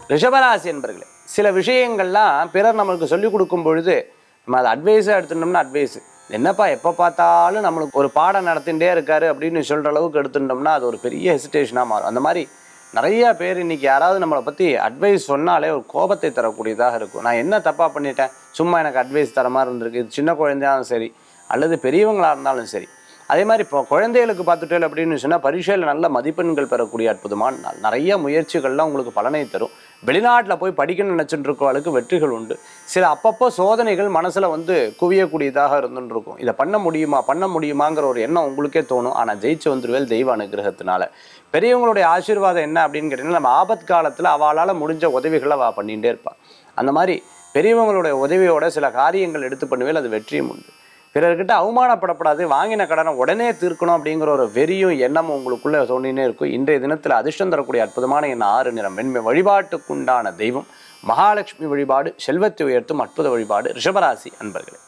ரிஷபராசி என்பர்களே சில விஷயங்கள்லாம் பிறர் நம்மளுக்கு சொல்லிக் கொடுக்கும் பொழுது நம்ம அதை அட்வைஸாக எடுத்துட்டோம்னா அட்வைஸ் என்னப்பா எப்போ பார்த்தாலும் நம்மளுக்கு ஒரு பாடம் நடத்திகிட்டே இருக்காரு அப்படின்னு சொல்கிற அளவுக்கு எடுத்துட்டோம்னா அது ஒரு பெரிய ஹெசிடேஷனாக மாறும் அந்த மாதிரி நிறைய பேர் இன்னைக்கு யாராவது நம்மளை பற்றி அட்வைஸ் சொன்னாலே ஒரு கோபத்தை தரக்கூடியதாக இருக்கும் நான் என்ன தப்பாக பண்ணிட்டேன் சும்மா எனக்கு அட்வைஸ் தர மாதிரி இருந்திருக்கு இது சின்ன குழந்தையாலும் சரி அல்லது பெரியவங்களாக இருந்தாலும் சரி அதே மாதிரி இப்போ குழந்தைகளுக்கு பார்த்துட்டேன் அப்படின்னு சொன்னால் பரீட்சையில் நல்ல மதிப்பெண்கள் பெறக்கூடிய அற்புதமான நாள் நிறைய முயற்சிகள்லாம் உங்களுக்கு பலனை தரும் வெளிநாட்டில் போய் படிக்கணும்னு நினச்சிட்டு இருக்கவளுக்கு வெற்றிகள் உண்டு சில அப்பப்போ சோதனைகள் மனசில் வந்து குவியக்கூடியதாக இருந்துட்டு இருக்கும் இதை பண்ண முடியுமா பண்ண முடியுமாங்கிற ஒரு எண்ணம் உங்களுக்கே தோணும் ஆனால் ஜெயிச்சு வந்துருவேல் தெய்வ அனுகிரகத்தினால பெரியவங்களுடைய ஆசீர்வாதம் என்ன அப்படின்னு கேட்டிங்கன்னா நம்ம ஆபத் காலத்தில் அவளால் முடிஞ்ச உதவிகளை அவள் பண்ணிகிட்டே இருப்பாள் அந்த மாதிரி பெரியவங்களுடைய உதவியோட சில காரியங்கள் எடுத்து பண்ணுவேல் அது வெற்றியும் உண்டு பிறர்கிட்ட அவமானப்படப்படாது வாங்கின கடனை உடனே தீர்க்கணும் அப்படிங்கிற ஒரு வெறியும் எண்ணமும் உங்களுக்குள்ள தோணினே இருக்கும் இன்றைய தினத்தில் அதிர்ஷ்டம் தரக்கூடிய அற்புதமான என் ஆறு நிறம் வெண்மை வழிபாட்டுக்குண்டான தெய்வம் மகாலட்சுமி வழிபாடு செல்வத்தை உயர்த்தும் அற்புத வழிபாடு ரிஷபராசி அன்பர்களே